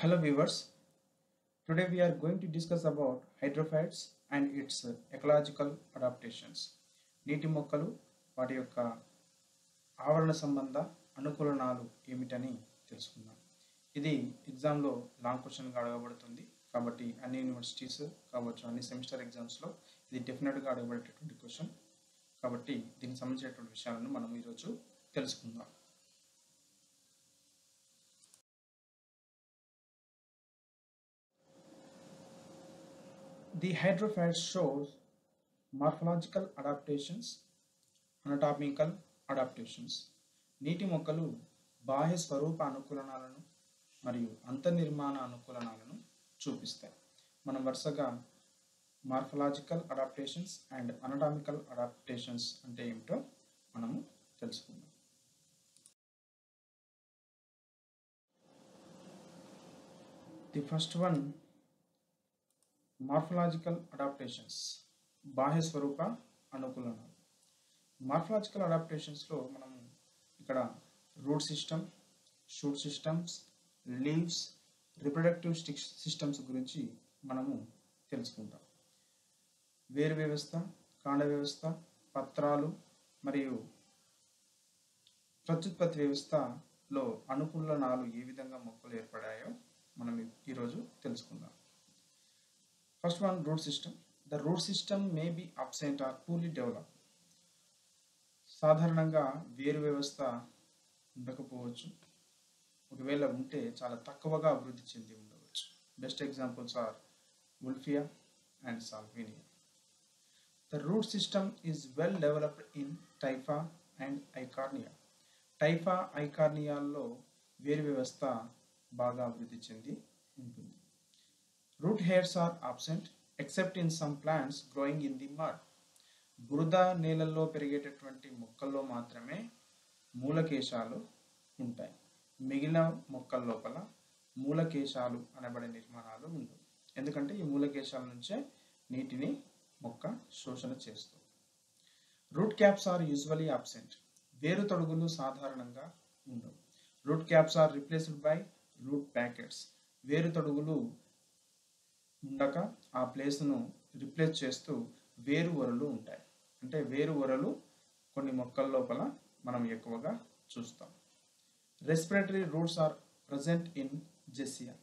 Hello viewers. Today we are going to discuss about hydrophytes and its uh, ecological adaptations. నీటి మొక్కలు వాటి యొక్క ఆవరణ సంబంధ అనుకూలనాలు ఏమిటని తెలుసుకుందాం ఇది ఎగ్జామ్లో లాంగ్ క్వశ్చన్గా అడగబడుతుంది కాబట్టి అన్ని యూనివర్సిటీస్ కావచ్చు అన్ని సెమిస్టర్ ఎగ్జామ్స్లో ఇది డెఫినెట్గా అడగబడేటటువంటి క్వశ్చన్ కాబట్టి దీనికి సంబంధించినటువంటి విషయాలను మనం ఈరోజు తెలుసుకుందాం The hydrophyte shows morphological adaptations, anatomical adaptations. నీటి మొక్కలు బాహ్య స్వరూప అనుకూలనాలను మరియు అంతర్నిర్మాణ అనుకూలనాలను చూపిస్తాయి మనం వరుసగా morphological adaptations and anatomical adaptations అంటే ఏమిటో మనము తెలుసుకుందాం the first one morphological adaptations బాహ్య స్వరూప అనుకూలనాలు మార్ఫలాజికల్ అడాప్టేషన్స్లో మనము ఇక్కడ root system shoot systems leaves reproductive sticks systems గురించి మనము తెలుసుకుంటాం వేరు వ్యవస్థ కాండ వ్యవస్థ పత్రాలు మరియు ప్రత్యుత్పత్తి వ్యవస్థలో అనుకూలనాలు ఏ విధంగా మొక్కలు ఏర్పడాయో మనం ఈరోజు తెలుసుకుందాం first one root system the root system may be absent or poorly develop సాధారణంగా వేరు వ్యవస్థ ఉండకపోవచ్చు ఒకవేళ ఉంటే చాలా తక్కువగా అభివృద్ధి చెంది ఉండవచ్చు best examples are Wolffia and Salvinia the root system is well developed in Typha and Eichhornia Typha ఐకార్నియాల్లో వేరు వ్యవస్థ బాగా అభివృద్ధి చెంది ఉంటుంది root hairs are absent except in some plants growing in the mud బురద నేలల్లో పెరిగేటటువంటి మొక్కల్లో మాత్రమే మూలకేశాలు ఉంటాయి మిగిలిన మొక్కల లోపల మూలకేశాలు అనబడే నిర్మాణాలు ఉండవు ఎందుకంటే ఈ మూలకేశాల నుంచే నీటిని మొక్క శోషణ చేస్తుంది root caps are usually absent వేరు తొడుగులు సాధారణంగా ఉండవు root caps are replaced by root pockets వేరు తొడుగులు ఉండక ఆ ప్లేస్ను రిప్లేస్ చేస్తూ వేరు వరలు ఉంటాయి అంటే వేరు వరలు కొన్ని మొక్కల లోపల మనం ఎక్కువగా చూస్తాం respiratory roots are present in Jussiaea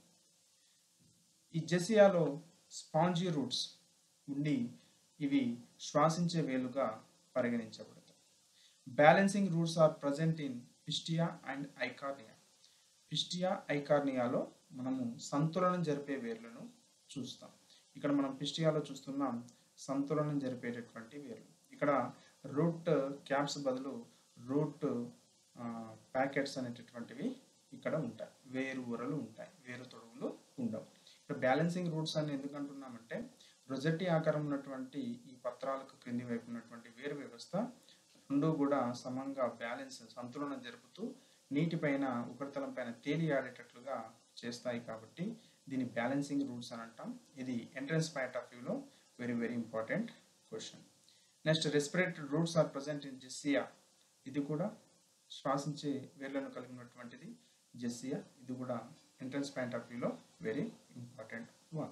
ఈ జెసియాలో స్పాంజీ రూట్స్ ఉండి ఇవి శ్వాసించే వేలుగా పరిగణించబడతాయి balancing roots are present in Pistia and Eichhornia Pistia ఐకార్నియాలో మనము సంతులనం జరిపే వేర్లను చూస్తాం ఇక్కడ మనం పిస్టియాలో చూస్తున్నాం సంతులనం జరిపేటటువంటి వేర్లు ఇక్కడ రూట్ క్యాప్స్ బదులు రూట్ ప్యాకెట్స్ అనేటటువంటివి ఇక్కడ ఉంటాయి వేరు ఊరలు ఉంటాయి వేరు తొడుగులు ఉండవు ఇక్కడ బ్యాలెన్సింగ్ రూట్స్ అని ఎందుకు అంటున్నామంటే రొజెట్టి ఆకారం ఉన్నటువంటి ఈ పత్రాలకు క్రింది వైపు ఉన్నటువంటి వేరు వ్యవస్థ రెండు కూడా సమంగా బ్యాలెన్స్ సంతులనం జరుపుతూ నీటిపైన ఉపరితలం పైన తేలి ఆడేటట్లుగా చేస్తాయి కాబట్టి దీని బ్యాలెన్సింగ్ రూట్స్ అని అంటాం ఇది ఎంట్రన్స్ పాయింట్ ఆఫ్ వ్యూలో very very important question next respiratory roots are present in Jussiaea ఇది కూడా శ్వాసించే వేర్లను కలిగినటువంటిది జెస్సియా ఇది కూడా ఎంట్రన్స్ పాయింట్ ఆఫ్ వ్యూలో very important one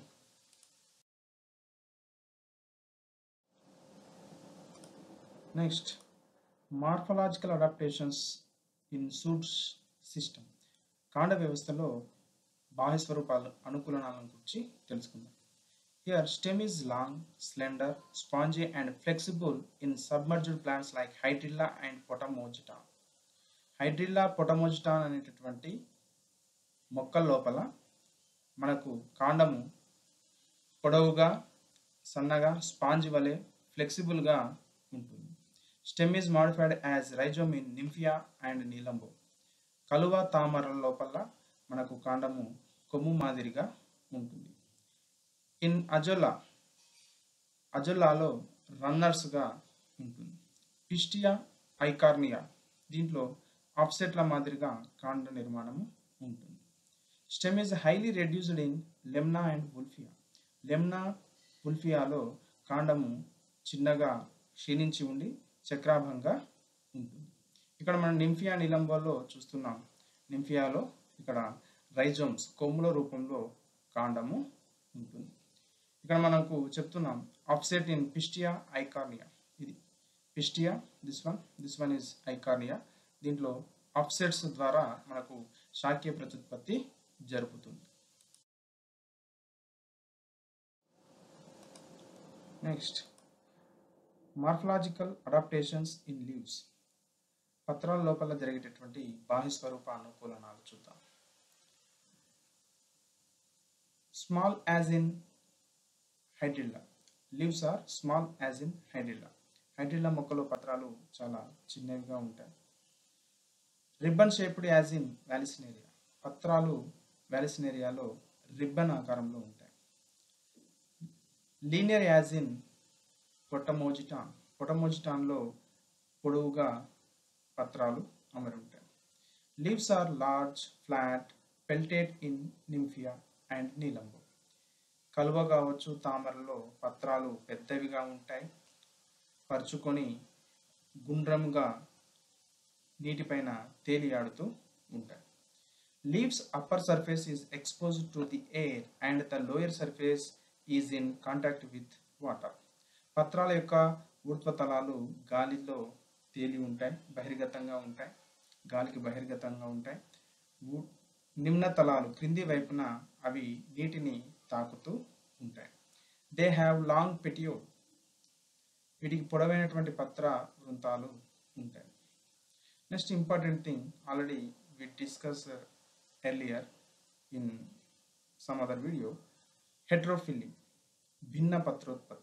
next morphological adaptations in shoots system కాండ వ్యవస్థలో బాహ్య స్వరూపాలు అనుకూలనాలను గురించి తెలుసుకుందాం here stem is long slender spongy and flexible in submerged plants like Hydrilla and Potamogeton Hydrilla Potamogeton అనేటటువంటి మొక్కల లోపల మనకు కాండము పొడవుగా సన్నగా స్పాంజ్ వలె ఫ్లెక్సిబుల్గా ఉంటుంది stem is modified as rhizome in Nymphaea and Nelumbo కలువ తామరల లోపల మనకు కాండము కొమ్ము మాదిరిగా ఉంటుంది ఇన్ అజొల్లా అజొల్లాలో రన్నర్స్గా ఉంటుంది పిస్టియా ఐకార్నియా దీంట్లో ఆఫ్సెట్ల మాదిరిగా కాండ నిర్మాణము ఉంటుంది stem is highly reduced in Lemna and Wolffia Lemna ఉల్ఫియాలో కాండము చిన్నగా క్షీణించి ఉండి చక్రాభంగా ఉంటుంది ఇక్కడ మనం నింఫియా నిలంబోలో చూస్తున్నాం నింఫియాలో ఇక్కడ రైజోమ్స్ కొమ్ముల రూపంలో కాండము ఉంటుంది ఇక్కడ మనకు చెప్తున్నాం ఆఫ్సెట్ ఇన్ పిస్టియా ఐకార్నియా ఇది Pistia this one this one is Eichhornia దీంట్లో ఆఫ్సెట్స్ ద్వారా మనకు శాక్య ప్రత్యుత్పత్తి జరుపుతుంది next morphological adaptations in leaves పత్రాల లోపల జరిగేటటువంటి బాహ్య స్వరూప అనుకూలనాలు చూద్దాం small as in Hydrilla leaves are small as in Hydrilla Hydrilla మొక్కలో పత్రాలు చాలా చిన్నవిగా ఉంటాయి ribbon shaped as in Vallisneria పత్రాలు వ్యాలిసినేరియాలో రిబ్బన్ ఆకారంలో ఉంటాయి లీనియర్ యాజ్ ఇన్ పొటమోజిటాన్ పొటమోజిటాన్లో పొడవుగా పత్రాలు అమరి ఉంటాయి leaves are large flat peltate in Nymphaea and Nelumbo కలువ కావచ్చు తామరలో పత్రాలు పెద్దవిగా ఉంటాయి పరుచుకొని గుండ్రంగా నీటిపైన తేలియాడుతూ ఉంటాయి leaves upper surface is exposed to the air and the lower surface is in contact with water పత్రాల యొక్క ఊర్ధ్వతలాలు గాలిలో తేలి ఉంటాయి బహిర్గతంగా ఉంటాయి గాలికి బహిర్గతంగా ఉంటాయి ఊ- నిమ్న తలాలు క్రింది వైపున అవి నీటిని తాకుతూ ఉంటాయి దే హ్యావ్ లాంగ్ పెటియోల్ వీటికి పొడవైనటువంటి పత్ర వృంతాలు ఉంటాయి next important thing already we discuss earlier in some other video heterophylly భిన్న పత్రోత్పత్తి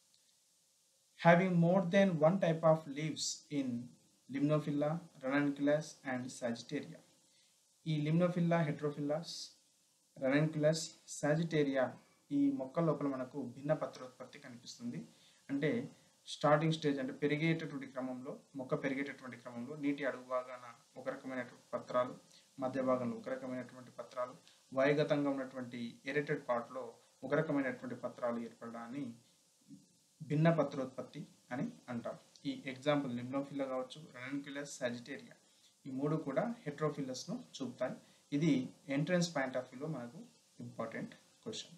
having more than one type of leaves in limnophila, ranunculus and sagittaria. ఈ లిమ్నోఫిల్లా హెట్రోఫిల్లాస్ రనన్కులస్ సాజిటేరియా ఈ మొక్క లోపల మనకు భిన్న పత్రోత్పత్తి కనిపిస్తుంది అంటే స్టార్టింగ్ స్టేజ్ అంటే పెరిగేటటువంటి క్రమంలో మొక్క పెరిగేటటువంటి క్రమంలో నీటి అడుగు భాగాన ఒక రకమైనటువంటి పత్రాలు మధ్య భాగంలో ఒక రకమైనటువంటి పత్రాలు వాయుగతంగా ఉన్నటువంటి ఎరేటెడ్ పార్ట్లో ఒక రకమైనటువంటి పత్రాలు ఏర్పడడాన్ని భిన్న పత్రోత్పత్తి అని అంటాం ఈ ఎగ్జాంపుల్ లిమ్నోఫిల్లా కావచ్చు రనన్క్యులస్ సాజిటేరియా ఈ మూడు కూడా హెట్రోఫిల్లస్ను చూపుతాయి ఇది ఎంట్రన్స్ పాయింట్ ఆఫ్ వ్యూలో మనకు ఇంపార్టెంట్ క్వశ్చన్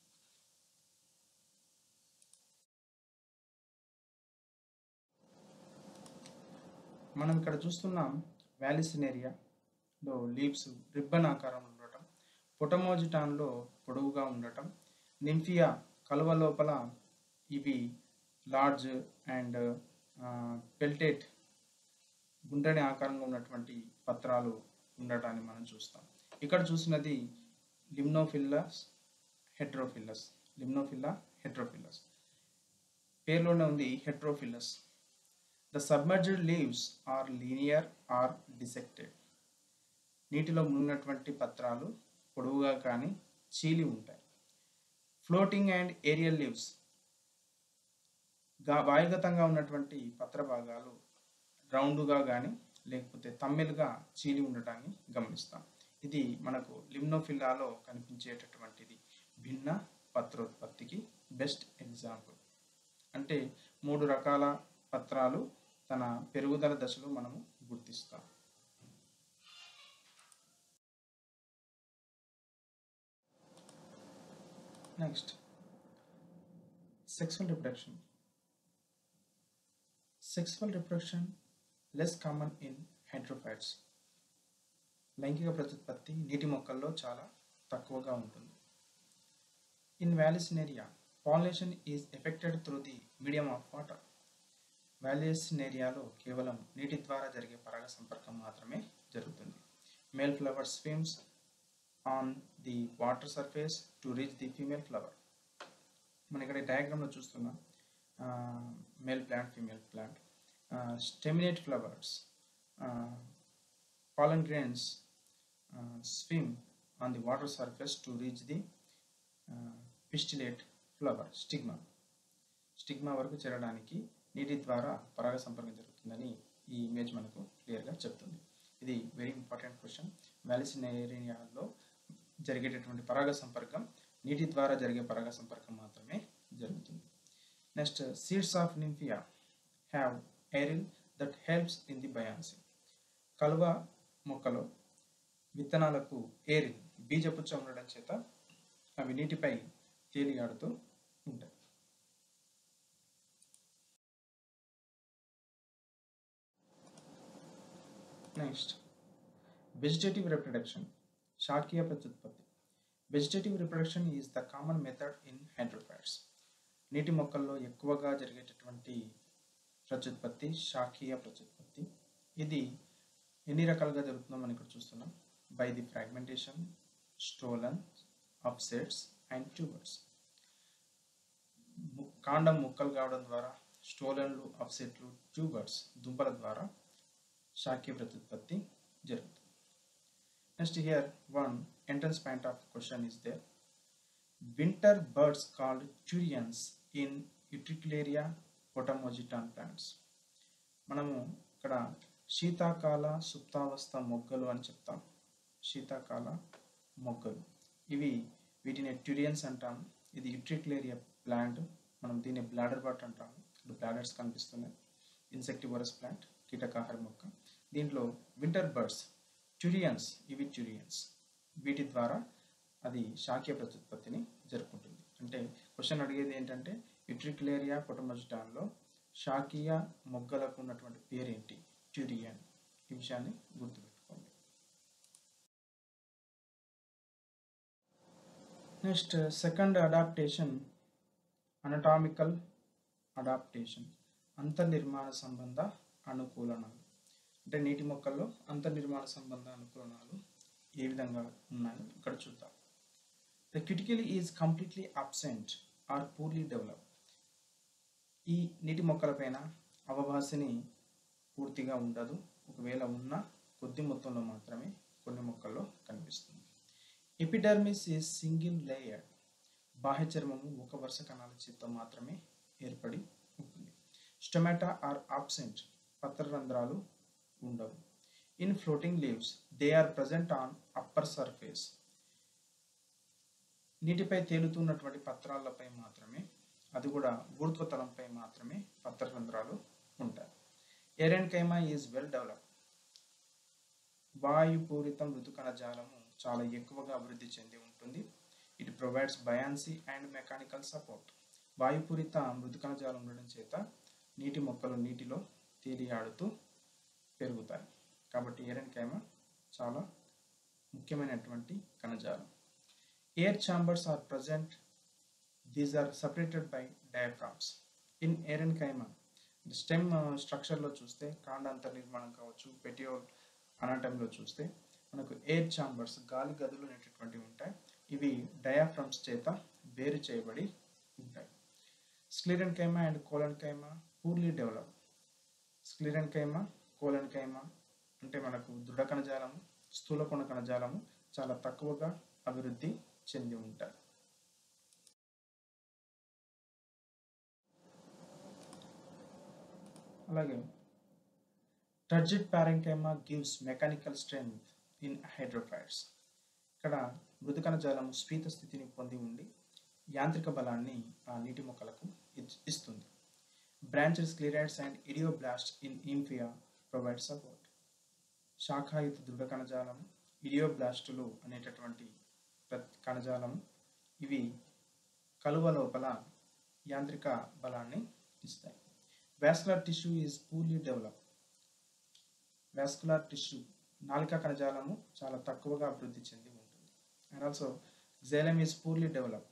మనం ఇక్కడ చూస్తున్నాం వ్యాలిసినేరియాలో లీవ్స్ రిబ్బన్ ఆకారంలో ఉండటం పొటమోజిటాన్లో పొడవుగా ఉండటం నింఫియా కలువ లోపల ఇవి లార్జ్ అండ్ పెల్టేట్ గుండ్రని ఆకారంగా ఉన్నటువంటి పత్రాలు ఉండటాన్ని మనం చూస్తాం ఇక్కడ చూసినది లిమ్నోఫిల్లస్ హెట్రోఫిల్లస్ లిమ్నోఫిల్లా హెట్రోఫిల్లస్ పేర్లోనే ఉంది heterophyllous the submerged leaves are linear or dissected నీటిలో మునిగినటువంటి పత్రాలు పొడవుగా కానీ చీలి ఉంటాయి ఫ్లోటింగ్ అండ్ ఏరియల్ లీవ్స్ గా వాయుగతంగా ఉన్నటువంటి పత్ర భాగాలు రౌండ్గా కానీ లేకపోతే తమ్మెలుగా చీలి ఉండటాన్ని గమనిస్తాం ఇది మనకు లిమ్నోఫిల్లాలో కనిపించేటటువంటిది భిన్న పత్రోత్పత్తికి బెస్ట్ ఎగ్జాంపుల్ అంటే మూడు రకాల పత్రాలు తన పెరుగుదల దశలో మనము గుర్తిస్తాం next sexual reproduction sexual reproduction less common in hydrophytes లైంగిక ప్రత్యుత్పత్తి నీటి మొక్కల్లో చాలా తక్కువగా ఉంటుంది in Vallisneria pollination is effected through the medium of water వ్యాలిసినేరియాలో కేవలం నీటి ద్వారా జరిగే పరాగ సంపర్కం మాత్రమే జరుగుతుంది male flower swims on the water surface to reach the female flower మన ఇక్కడ డయాగ్రామ్లో చూస్తున్నాం male plant female plant staminate flowers pollen grains uh, swim on the water surface to reach the uh, pistillate flower stigma stigma వరకు చేరడానికి నీటి ద్వారా పరాగ సంపర్కం జరుగుతుందని ఈ ఇమేజ్ మనకు క్లియర్గా చెప్తుంది ఇది వెరీ ఇంపార్టెంట్ క్వశ్చన్ వ్యాలిసినేరియాలో జరిగేటటువంటి పరాగ సంపర్కం నీటి ద్వారా జరిగే పరాగ సంపర్కం మాత్రమే జరుగుతుంది next seeds of Nymphaea have aril that helps in the buoyancy కలువ మొక్కలో విత్తనాలకు ఏరిల్ బీజపుచ్చ ఉండడం చేత అవి నీటిపై తేలియాడుతూ ఉంటాయి నెక్స్ట్ వెజిటేటివ్ రిప్రొడక్షన్ శాకీయ ప్రత్యుత్పత్తి vegetative reproduction is the common method in hydrophytes నీటి మొక్కల్లో ఎక్కువగా జరిగేటటువంటి ప్రత్యుత్పత్తి శాకీయ ప్రత్యుత్పత్తి ఇది ఎన్ని రకాలుగా జరుగుతుందో మనం ఇక్కడ చూస్తున్నాం by the fragmentation stolon offsets and tubers కాండం ముక్కలు కావడం ద్వారా స్టోలన్లు అప్సెట్లు ట్యూబర్స్ దుంపల ద్వారా శాక్య ప్రత్యుత్పత్తి జరుగుతుంది next here one entrance point of question is there winter buds called turions in Utricularia Potamogeton plants మనము ఇక్కడ శీతాకాల సుప్తావస్థ మొగ్గలు అని చెప్తాం శీతాకాల మొగ్గలు ఇవి వీటిని ట్యూరియన్స్ అంటాం ఇది యుట్రిక్లేరియా ప్లాంట్ మనం దీన్ని బ్లాడర్ బట్ అంటాము ఇప్పుడు బ్లాడర్స్ కనిపిస్తున్నాయి ఇన్సెక్టివరస్ ప్లాంట్ కీటకాహార మొక్క దీంట్లో వింటర్ బర్డ్స్ ట్యూరియన్స్ ఇవి ట్యూరియన్స్ వీటి ద్వారా అది శాక్య ప్రత్యుత్పత్తిని జరుపుకుంటుంది అంటే క్వశ్చన్ అడిగేది ఏంటంటే యుట్రిక్లేరియా పొటమజిటాన్లో శాకీయ మొగ్గలకు ఉన్నటువంటి పేరేంటి ట్యూరియన్ ఈ విషయాన్ని గుర్తుపెట్టుకోండి next second adaptation anatomical adaptation అంతర్నిర్మాణ సంబంధ అనుకూలనాలు అంటే నీటి మొక్కల్లో అంతర్నిర్మాణ సంబంధ అనుకూలనాలు ఏ విధంగా ఉన్నాయో ఇక్కడ చూద్దాం the cuticle is completely absent or poorly develop ఈ నీటి మొక్కలపైన అవభాషని పూర్తిగా ఉండదు ఒకవేళ ఉన్న కొద్ది మొత్తంలో మాత్రమే కొన్ని మొక్కల్లో కనిపిస్తుంది ఎపిడర్మిస్ ఈజ్ సింగిల్ లేయర్ బాహ్య చర్మము ఒక వరుస కణాల చేత మాత్రమే ఏర్పడి ఉంటుంది స్టొమాటా ఆర్ ఆబ్సెంట్ పత్ర రంధ్రాలు ఉండవు in floating leaves they are present on upper surface నీటిపై తేలుతున్నటువంటి పత్రాలపై మాత్రమే అది కూడా ఊర్ధ్వతలంపై మాత్రమే పత్ర రంధ్రాలు ఉంటాయి ఎరెన్ కైమా ఈజ్ వెల్ డెవలప్ వాయుపూరిత మృదు కణజాలము చాలా ఎక్కువగా అభివృద్ధి చెంది ఉంటుంది it provides buoyancy and mechanical support వాయుపూరిత మృదు కణజాలం ఉండడం చేత నీటి మొక్కలు నీటిలో తేలియాడుతూ పెరుగుతాయి కాబట్టి ఎరెన్ కైమ చాలా ముఖ్యమైనటువంటి కణజాలం air chambers are present these are separated by diaphragms in aerenchyma stem స్ట్రక్చర్లో చూస్తే కాండాంతర నిర్మాణం కావచ్చు పెటియోల్ అనాటంలో చూస్తే మనకు ఎయిర్ ఛాంబర్స్ గాలి గదులు అనేటటువంటివి ఉంటాయి ఇవి డయాఫ్రమ్స్ చేత వేరు చేయబడి ఉంటాయి sclerenchyma and collenchyma poorly develop sclerenchyma colon కైమా అంటే మనకు దృఢ కణజాలము స్థూల కొన కణజాలము చాలా తక్కువగా అభివృద్ధి చెంది ఉంటాయి అలాగే turgid parenchyma gives mechanical strength in hydrophytes ఇక్కడ మృదు కణజాలం స్ఫీత స్థితిని పొంది ఉండి యాంత్రిక బలాన్ని ఆ నీటి మొక్కలకు ఇస్తుంది branched sclereids and idioblast in Nymphaea provide support శాఖాయుత దృఢ కణజాలం ఇడియోబ్లాస్టులు అనేటటువంటి కణజాలం ఇవి కలువ లోపల యాంత్రిక బలాన్ని ఇస్తాయి vascular tissue is poorly develop vascular tissue నాలిక కణజాలము చాలా తక్కువగా అభివృద్ధి చెంది ఉంటుంది and also xylem is poorly develop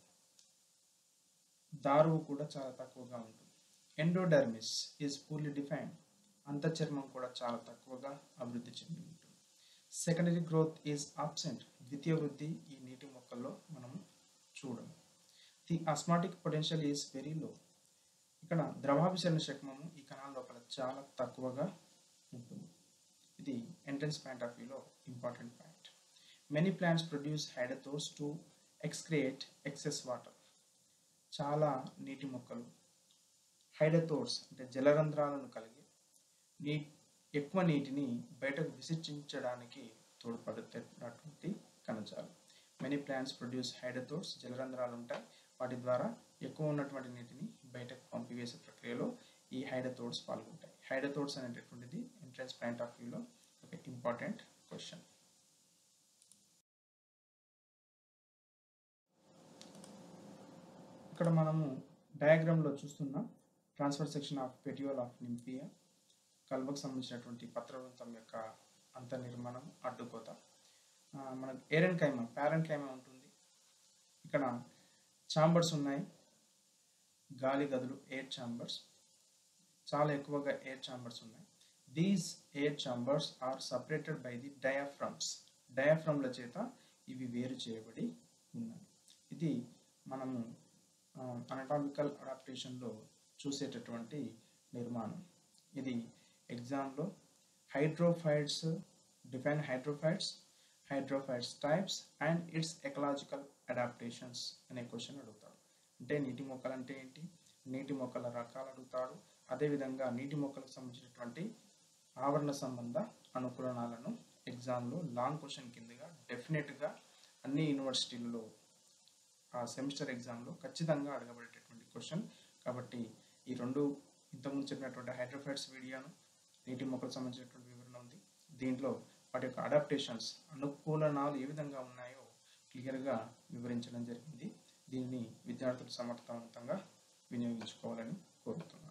దారువు కూడా చాలా తక్కువగా ఉంటుంది ఎండోడర్మిస్ ఈజ్ పూర్లీ డిఫైన్డ్ అంతఃచర్మం కూడా చాలా తక్కువగా అభివృద్ధి చెంది ఉంటుంది సెకండరీ గ్రోత్ ఈజ్ ఆబ్సెంట్ ద్వితీయ వృద్ధి ఈ నీటి మొక్కల్లో మనం చూడము the osmotic potential is very low ఇక్కడ ద్రవాభిసరణ శక్మము ఈ కణాల లోపల చాలా తక్కువగా ఉంటుంది ఇది ఎంట్రన్స్ పాయింట్ ఆఫ్ వ్యూలో important point many plants produce hydathodes to excrete excess water చాలా నీటి మొక్కలు హైడథోర్స్ అంటే జలరంధ్రాలను కలిగి నీ ఎక్కువ నీటిని బయటకు విసర్జించడానికి తోడ్పడుతున్నటువంటి కణజాలం మెనీ ప్లాంట్స్ ప్రొడ్యూస్ హైడథోర్స్ జలరంధ్రాలు ఉంటాయి వాటి ద్వారా ఎక్కువ ఉన్నటువంటి నీటిని బయటకు పంపివేసే ప్రక్రియలో ఈ హైడథోడ్స్ పాల్గొంటాయి హైడథోడ్స్ అనేటటువంటిది ఎంట్రన్స్ పాయింట్ ఆఫ్ వ్యూలో ఒక ఇంపార్టెంట్ క్వశ్చన్ ఇక్కడ మనము డయాగ్రామ్లో చూస్తున్నాం transverse section of petiole of Nymphaea కల్వకు సంబంధించినటువంటి పత్రవృంతం యొక్క అంత నిర్మాణం అడ్డుకోత ఆ, మనకు ఏరెన్ కైమ ప్యారెంట్ కైమ ఉంటుంది ఇక్కడ ఛాంబర్స్ ఉన్నాయి గాలి గదులు ఎయిర్ ఛాంబర్స్ చాలా ఎక్కువగా ఎయిర్ ఛాంబర్స్ ఉన్నాయి these air chambers are separated by the diaphragms డయాఫ్రమ్ల చేత ఇవి వేరు చేయబడి ఉన్నాయి ఇది మనము అనటామికల్ అడాప్టేషన్లో చూసేటటువంటి నిర్మాణం ఇది ఎగ్జామ్లో hydrophytes define hydrophytes hydrophytes types and its ecological adaptations అనే క్వశ్చన్ అడుగుతాడు అంటే నీటి మొక్కలు అంటే ఏంటి నీటి మొక్కల రకాలు అడుగుతాడు అదేవిధంగా నీటి మొక్కలకు సంబంధించినటువంటి ఆవరణ సంబంధ అనుకూలనాలను ఎగ్జామ్లో లాంగ్ క్వశ్చన్ కిందగా డెఫినెట్గా అన్ని యూనివర్సిటీలలో ఆ సెమిస్టర్ ఎగ్జామ్లో ఖచ్చితంగా అడగబడేటటువంటి క్వశ్చన్ కాబట్టి ఈ రెండు ఇంతకుముందు చెప్పినటువంటి హైడ్రోఫైడ్స్ వీడియోను నీటి మొక్కలకు సంబంధించినటువంటి వివరణ ఉంది దీంట్లో వాటి యొక్క అడాప్టేషన్స్ అనుకూలనాలు ఏ విధంగా ఉన్నాయో క్లియర్గా వివరించడం జరిగింది దీనిని విద్యార్థులు సమర్థవంతంగా వినియోగించుకోవాలని కోరుతున్నాను